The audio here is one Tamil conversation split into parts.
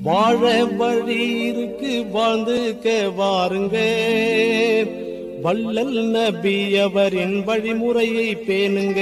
வாழ வழி இருக்கு வாழ்ந்துக்க வாருங்க வள்ளல் நபி அவரின் வழிமுறையை பேணுங்க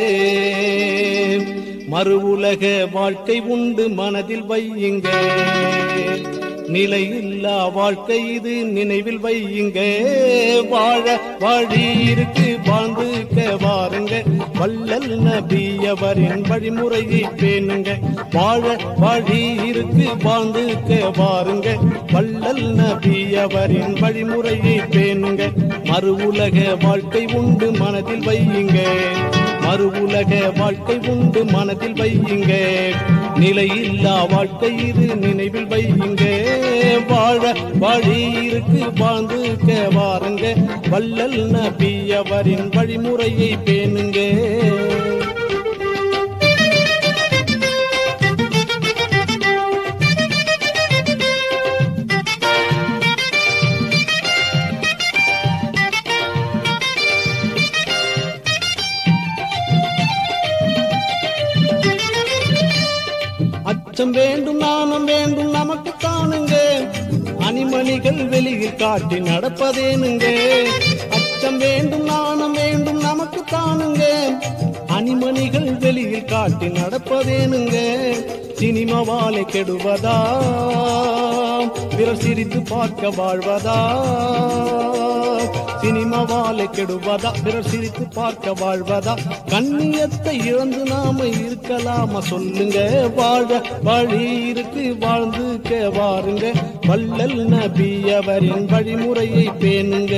மறு உலக வாழ்க்கை உண்டு மனதில் வையுங்க நிலையில்லா வாழ்க்கை இது நினைவில் வையுங்க வாழ வழி இருக்கு வாழ்ந்துக்க வாருங்க வள்ளல் நபி அவரின் வழிமுறையை பேணுங்க வாழ வழி இருக்கு வாழ்ந்துக்க வாருங்க வள்ளல் நபி அவரின் வழிமுறையை பேணுங்க மறு உலக வாழ்க்கை உண்டு மனதில் வையுங்க மறு உலக வாழ்க்கை உண்டு மனதில் வையுங்க நிலையில்லா வாழ்க்கை இது நினைவில் வையுங்க வாழ வழி இருக்கு வாழ்ந்துக்க வாருங்க வள்ளல் நபி அவரின் வழிமுறையை பேணுங்க அச்சம் வேண்டும் நாணம் வேண்டும் நமக்கு காணுங்க அணிமணிகள் வெளியில் காட்டி நடப்பதேனுங்க அச்சம் வேண்டும் நாணம் வேண்டும் நமக்கு காணுங்க அணிமணிகள் வெளியில் காட்டி நடப்பதேனுங்க சினிமாவாலை கெடுவதா பிறர் சிரித்து பார்க்க வாழ்வதா சினிமாவாலை கெடுவதா பிறர் சிரித்து பார்க்க வாழ்வதா கண்ணியத்தை இழந்து நாம இருக்கலாமா சொல்லுங்க வாழ வழி இருக்கு வாழ்ந்துக்க வாருங்க வள்ளல் நபி அவரின் வழிமுறையை பேணுங்க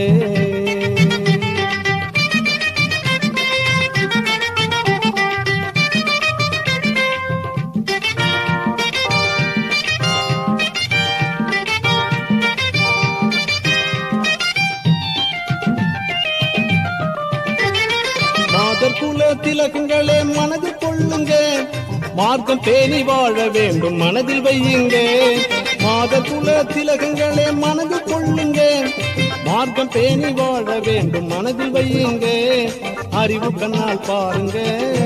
மாதர் குல திலகங்களே மனதில் கொள்ளுங்க மார்க்கம் பேணி வாழ வேண்டும் மனதில் வையுங்க மாதர் குல திலகங்களே மனதில் கொள்ளுங்க மார்க்கம் பேணி வாழ வேண்டும் மனதில் வையுங்க அறிவு கண்ணால் பாருங்க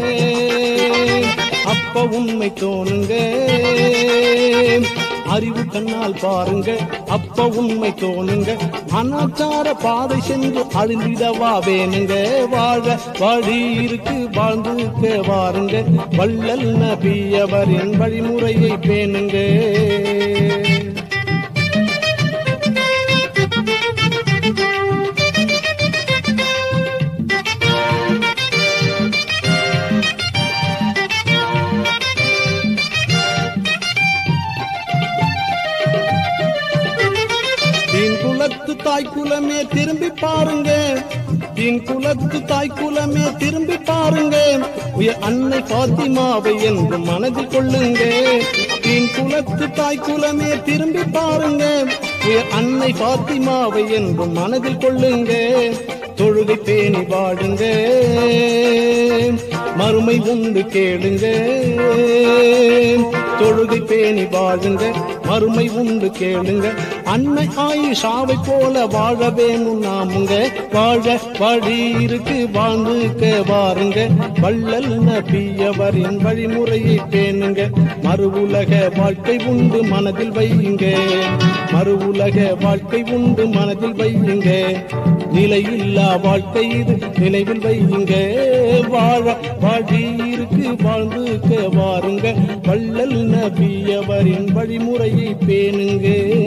அப்ப உண்மை தோணுங்க அறிவு கண்ணால் பாருங்க அப்ப உண்மை தோணுங்க அனாச்சார பாதை சென்று அழிந்திடவா வேணுங்க வாழ வழி இருக்கு வாழ்ந்துக்க வாருங்க வள்ளல் நபி அவரின் வழிமுறையை பேணுங்க தீன் குலத்து தாய் குலமே திரும்பி பாருங்க தீன் குலத்து தாய் குலமே திரும்பி பாருங்க உயர் அன்னை பாத்திமாவை என்று மனதில் கொள்ளுங்க தீன் குலத்து தாய் குலமே திரும்பி பாருங்க உயர் அன்னை பாத்திமாவை என்று மனதில் கொள்ளுங்க தொழுகை பேணி வாடுங்க மறுமை உண்டு கேளுங்க தொழுகை பேணி வாழுங்க மறுமை உண்டு கேளுங்க அன்னை ஆயிஷாவை போல வாழ வேணும் நாமுங்க வாழ வழி இருக்கு வாழ்ந்துக்க வாருங்க வள்ளல் நபி அவரின் வழிமுறையை பேணுங்க மறு உலக வாழ்க்கை உண்டு மனதில் வையுங்க மறு உலக வாழ்க்கை உண்டு மனதில் வையுங்க நிலையில்லா வாழ்க்கை இது நினைவில் வையுங்க வாழ வழி இருக்கு வாழ்ந்துக்க வாருங்க வள்ளல் நபி அவரின் வழிமுறையை பேணுங்க